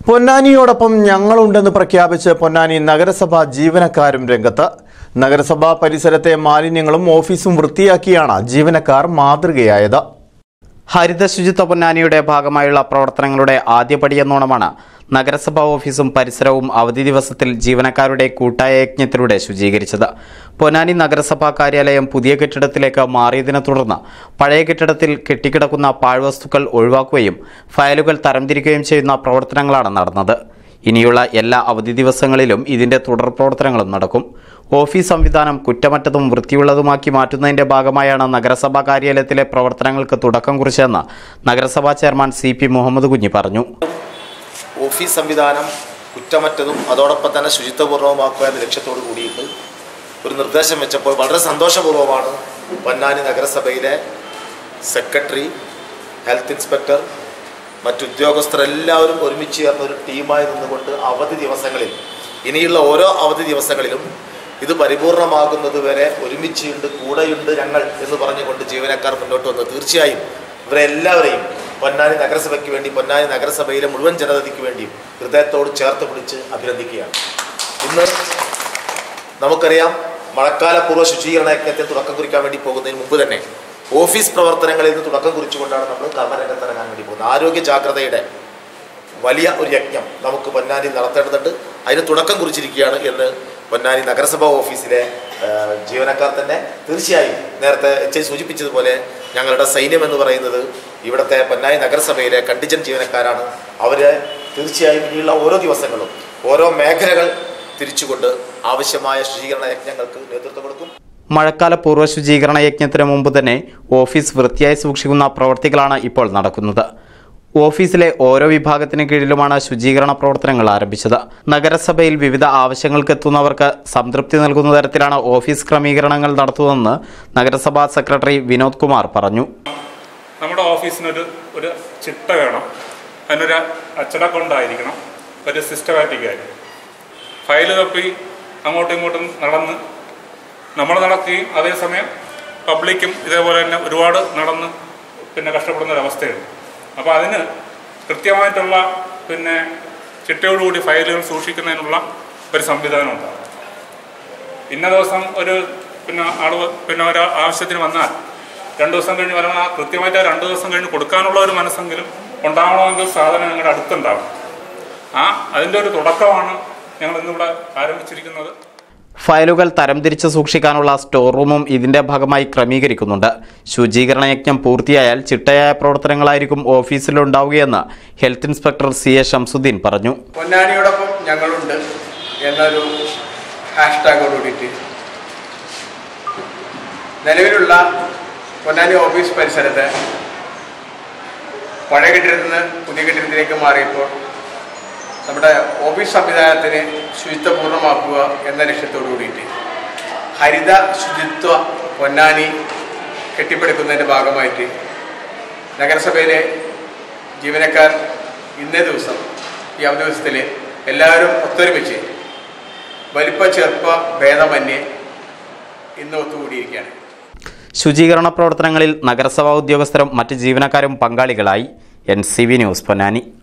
പൊന്നാനിയോടൊപ്പം ഞങ്ങളുണ്ടെന്ന് പ്രഖ്യാപിച്ച് പൊന്നാനി നഗരസഭ ജീവനക്കാരും രംഗത്ത് നഗരസഭാ പരിസരത്തെ മാലിന്യങ്ങളും ഓഫീസും വൃത്തിയാക്കിയാണ് ജീവനക്കാർ മാതൃകയായത് ഹരിത ശുചിത്വ പൊന്നാനിയുടെ ഭാഗമായുള്ള പ്രവർത്തനങ്ങളുടെ ആദ്യപടിയെന്നോണമാണ് നഗരസഭാ ഓഫീസും പരിസരവും അവധി ദിവസത്തിൽ ജീവനക്കാരുടെ കൂട്ടായ യജ്ഞത്തിലൂടെ ശുചീകരിച്ചത് പൊന്നാനി നഗരസഭാ കാര്യാലയം പുതിയ കെട്ടിടത്തിലേക്ക് മാറിയതിനെ തുടർന്ന് പഴയ കെട്ടിടത്തിൽ കെട്ടിക്കിടക്കുന്ന പാഴ്വസ്തുക്കൾ ഒഴിവാക്കുകയും ഫയലുകൾ തരംതിരിക്കുകയും ചെയ്യുന്ന പ്രവർത്തനങ്ങളാണ് നടന്നത് ഇനിയുള്ള എല്ലാ അവധി ദിവസങ്ങളിലും ഇതിന്റെ തുടർ പ്രവർത്തനങ്ങളും നടക്കും ഓഫീസ് സംവിധാനം കുറ്റമറ്റതും വൃത്തിയുള്ളതുമാക്കി മാറ്റുന്നതിന്റെ ഭാഗമായാണ് നഗരസഭാ കാര്യാലയത്തിലെ പ്രവർത്തനങ്ങൾക്ക് തുടക്കം കുറിച്ചതെന്ന് നഗരസഭാ ചെയർമാൻ സി പി മുഹമ്മദ് കുഞ്ഞി പറഞ്ഞു ഓഫീസ് സംവിധാനം കുറ്റമറ്റതും അതോടൊപ്പം തന്നെ ശുചിത്വപൂർവ്വമാക്കുക എന്ന ലക്ഷ്യത്തോട് കൂടിയിട്ട് ഒരു നിർദ്ദേശം വെച്ചപ്പോൾ വളരെ സന്തോഷപൂർവ്വമാണ് പൊന്നാനി നഗരസഭയിലെ സെക്രട്ടറി ഹെൽത്ത് ഇൻസ്പെക്ടർ മറ്റുദ്യോഗസ്ഥർ എല്ലാവരും ഒരുമിച്ച് ചേർന്ന ഒരു ടീമായി നിന്നുകൊണ്ട് അവധി ദിവസങ്ങളിൽ ഇനിയുള്ള ഓരോ അവധി ദിവസങ്ങളിലും ഇത് പരിപൂർണമാകുന്നത് വരെ ഒരുമിച്ചുണ്ട് കൂടെയുണ്ട് ഞങ്ങൾ എന്ന് പറഞ്ഞുകൊണ്ട് ജീവനക്കാർ മുന്നോട്ട് വന്നത് തീർച്ചയായും ഇവരെ എല്ലാവരെയും പൊന്നാനി നഗരസഭയ്ക്ക് വേണ്ടി പൊന്നാനി നഗരസഭയിലെ മുഴുവൻ ജനതയ്ക്ക് വേണ്ടിയും ഹൃദയത്തോട് ചേർത്ത് പിടിച്ച് അഭിനന്ദിക്കുകയാണ് ഇന്ന് നമുക്കറിയാം മഴക്കാലപൂർവ്വ ശുചീകരണ യജ്ഞത്തിൽ തുടക്കം കുറിക്കാൻ വേണ്ടി പോകുന്നതിന് മുമ്പ് തന്നെ ഓഫീസ് പ്രവർത്തനങ്ങളിൽ നിന്ന് തുടക്കം കുറിച്ചുകൊണ്ടാണ് നമ്മൾ കർമ്മരംഗത്ത് ഇറങ്ങാൻ വേണ്ടി പോകുന്നത് ആരോഗ്യ ജാഗ്രതയുടെ വലിയ ഒരു യജ്ഞം നമുക്ക് പൊന്നാനി നടത്തേണ്ടതുണ്ട് അതിന് തുടക്കം കുറിച്ചിരിക്കുകയാണ് എന്ന് പൊന്നാനി നഗരസഭാ ഓഫീസിലെ ആ, ജീവനക്കാർ തന്നെ തീർച്ചയായും നേരത്തെ എച്ച് ഐ സൂചിപ്പിച്ചതുപോലെ ഞങ്ങളുടെ സൈന്യം എന്ന് പറയുന്നത് ഇവിടുത്തെ പൊന്നാനി നഗരസഭയിലെ കണ്ടിജന്റ് ജീവനക്കാരാണ് അവര് തീർച്ചയായും ഇനിയുള്ള ഓരോ ദിവസങ്ങളും ഓരോ മേഖലകൾ തിരിച്ചുകൊണ്ട് ആവശ്യമായ ശുചീകരണ യജ്ഞങ്ങൾക്ക് നേതൃത്വം കൊടുക്കും മഴക്കാല പൂർവ്വ ശുചീകരണ യജ്ഞത്തിന് മുമ്പ് തന്നെ ഓഫീസ് വൃത്തിയായി സൂക്ഷിക്കുന്ന പ്രവൃത്തികളാണ് ഇപ്പോൾ നടക്കുന്നത് ഓഫീസിലെ ഓരോ വിഭാഗത്തിന് കീഴിലുമാണ് ശുചീകരണ പ്രവർത്തനങ്ങൾ ആരംഭിച്ചത് നഗരസഭയിൽ വിവിധ ആവശ്യങ്ങൾക്കെത്തുന്നവർക്ക് സംതൃപ്തി നൽകുന്ന തരത്തിലാണ് ഓഫീസ് ക്രമീകരണങ്ങൾ നടത്തുന്നതെന്ന് നഗരസഭാ സെക്രട്ടറി വിനോദ് കുമാർ പറഞ്ഞു നമ്മുടെ ഓഫീസിനൊരു ഒരു ചിട്ട വേണം അതിനൊരു അച്ചടക്കം ഉണ്ടായിരിക്കണം ഒരു സിസ്റ്റമാറ്റിക് ആയിട്ട് ഫയൽ തപ്പി അങ്ങോട്ടും ഇങ്ങോട്ടും നടന്ന് നമ്മൾ നടക്കുകയും അതേസമയം പബ്ലിക്കും ഇതേപോലെ തന്നെ ഒരുപാട് നടന്ന് പിന്നെ കഷ്ടപ്പെടുന്ന ഒരവസ്ഥയുണ്ട് അപ്പോൾ അതിന് കൃത്യമായിട്ടുള്ള പിന്നെ ചിട്ടയോടുകൂടി ഫയലുകൾ സൂക്ഷിക്കുന്നതിനുള്ള ഒരു സംവിധാനം ഉണ്ടാകും ഇന്ന ദിവസം ഒരു പിന്നെ ആള് പിന്നെ ഒരു ആവശ്യത്തിന് വന്നാൽ രണ്ട് ദിവസം കഴിഞ്ഞ് വരണം ആ കൃത്യമായിട്ട് ആ രണ്ട് ദിവസം കഴിഞ്ഞ് കൊടുക്കാനുള്ള ഒരു മനസ്സെങ്കിലും ഉണ്ടാവണമെങ്കിൽ സാധനം ഞങ്ങളുടെ അടുത്തുണ്ടാവും ആ അതിൻ്റെ ഒരു തുടക്കമാണ് ഞങ്ങൾ ഇന്നിവിടെ ആരംഭിച്ചിരിക്കുന്നത് ഫയലുകൾ തരംതിരിച്ച് സൂക്ഷിക്കാനുള്ള സ്റ്റോർ റൂമും ഇതിന്റെ ഭാഗമായി ക്രമീകരിക്കുന്നുണ്ട് ശുചീകരണ യജ്ഞം പൂർത്തിയായാൽ ചിട്ടയായ പ്രവർത്തനങ്ങളായിരിക്കും ഓഫീസിലുണ്ടാവുകയെന്ന് health inspector C A Shamsuddin പറഞ്ഞു പൊന്നാനിയോടൊപ്പം ഞങ്ങളുണ്ട് എന്നൊരു ഹാഷ്ടാഗോട് കൂടിയിട്ട് നിലവിലുള്ള പൊന്നാനി ഓഫീസ് പരിസരത്ത് പഴയ കെട്ടിടത്തിൽ നിന്ന് പുതിയ കെട്ടിടത്തിലേക്ക് മാറിയപ്പോൾ നമ്മുടെ ഓഫീസ് സംവിധാനത്തിന് ശുചിത്വപൂർണ്ണമാക്കുക എന്ന ലക്ഷ്യത്തോടു കൂടിയിട്ട് ഹരിത ശുചിത്വ പൊന്നാനി കെട്ടിപ്പടുക്കുന്നതിൻ്റെ ഭാഗമായിട്ട് നഗരസഭയിലെ ജീവനക്കാർ ഇന്നേ ദിവസം ഈ അവധി ദിവസത്തിൽ എല്ലാവരും ഒത്തൊരുമിച്ച് വലിപ്പ ചെറുപ്പ ഭേദമന്യേ ഇന്ന് ഒത്തുകൂടിയിരിക്കുകയാണ് ശുചീകരണ പ്രവർത്തനങ്ങളിൽ നഗരസഭാ ഉദ്യോഗസ്ഥരും മറ്റ് ജീവനക്കാരും പങ്കാളികളായി N C V news Ponnani